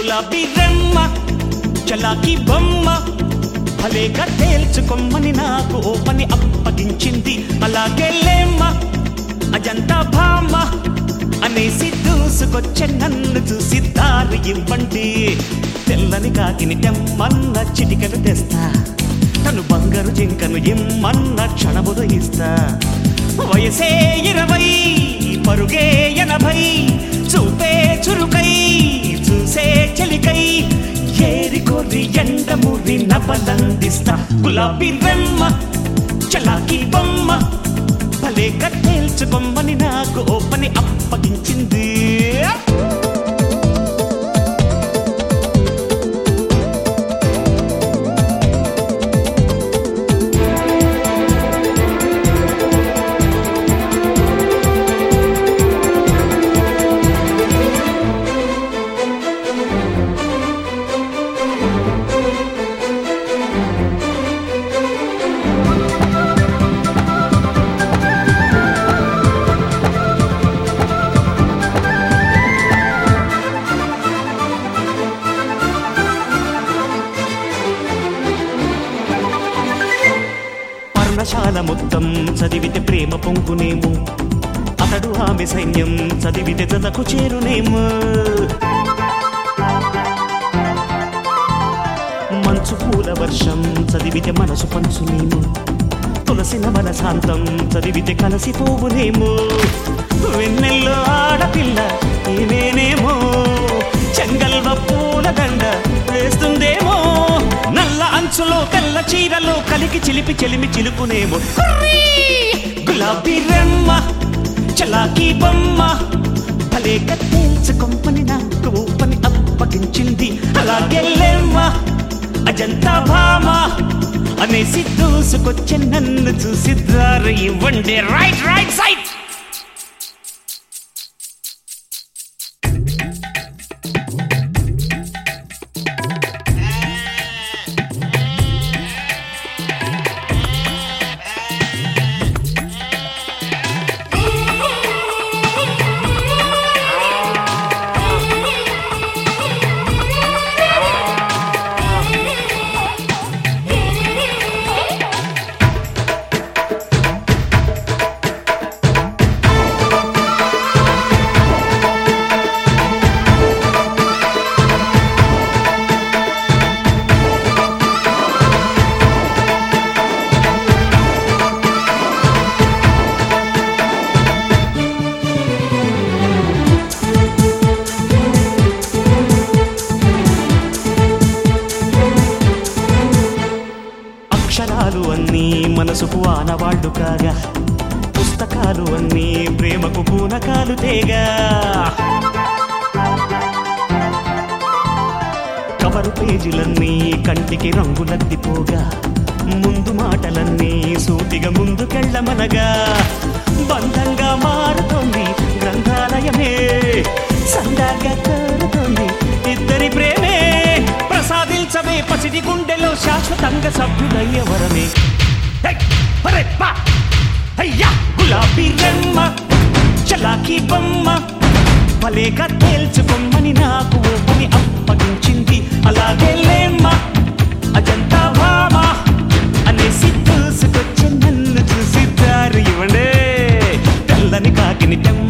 గులాబీ రెమ్మ చలాకి బొమ్మ భలేగా తేల్చుకొమ్మని నాకు ఓ పని అప్పగించింది అలాగే లేమ్మ అజంతా భామ అనేసి దూసుకొచ్చే నన్ను చూసి దారి ఇవ్వండి తెల్లని కాకిని తెమ్మన్న చిటికను తెస్తా తను బంగారు జింకను ఇమ్మన్న క్షణములు ఇస్తా వయసే ఇరవై పరుగే ఎనభై చూపే చురుకై చూసే చెలికై ఏరి కోరి ఎండమూరి నవలందిస్తా గులాబీ రెమ్మ చలాకి బొమ్మ భలే కట్టేల్చుకొమ్మని నాకు ఓ పని అప్పగించింది పర్ణశాల మొత్తం చదివితే ప్రేమ పొంగునేమో అతడు ఆమె సైన్యం చదివితే జతకు చేరునేమో మంచు పూల వర్షం చదివితే మనసు పంచునేమో తులసిన మనసాంతం చదివితే కలసిపోవునేమో వెన్నెల్లో ఆడపిల్ల నేనేమో చెంగల్వ పూల దండ వేస్తుందేమో నల్ల అంచులో తెల్ల చీరలో కలికి చిలిపి చెలిమి చిలుకునేమో హుర్రీ! గులాబీ రెమ్మ చలాకీ బొమ్మ భలే కత్తేల్చుకొమ్మని నాకు ఓ పని అప్పగించింది అలాగే లేమ్మ అజంతా భామ అనేసి దూసుకొచ్చే నన్ను చూసి దారి ఇవ్వండి రైట్ రైట్ సైట్ అక్షరాలు అన్నీ మనసుకు ఆనవాళ్లు కాగా పుస్తకాలు అన్నీ ప్రేమకు పూనకాలు తేగా కవరు పేజీలన్నీ కంటికి రంగులద్దిపోగా ముందు మాటలన్నీ సూటిగా ముందుకెళ్ళమనగా బంధంగా మారుతోంది గ్రంథాలయమే సందాగా కోరుతోంది ఇద్దరి ప్రేమే ప్రసాదించవే పసిడి గుండెలో శాశ్వతంగా సభ్యులయ్యవరమే హై! అరే బా! అయ్యా గులాబీ రెమ్మ చలాకీ బొమ్మ భలేగా తేల్చుకొమ్మని నాకు ఓ పని అప్పగించింది అలాగే లేమ్మ అజంతా భామ అనేసి దూసుకొచ్చి నన్ను చూసి దారి ఇవ్వండి తెల్లని కాకిని తెమ్మ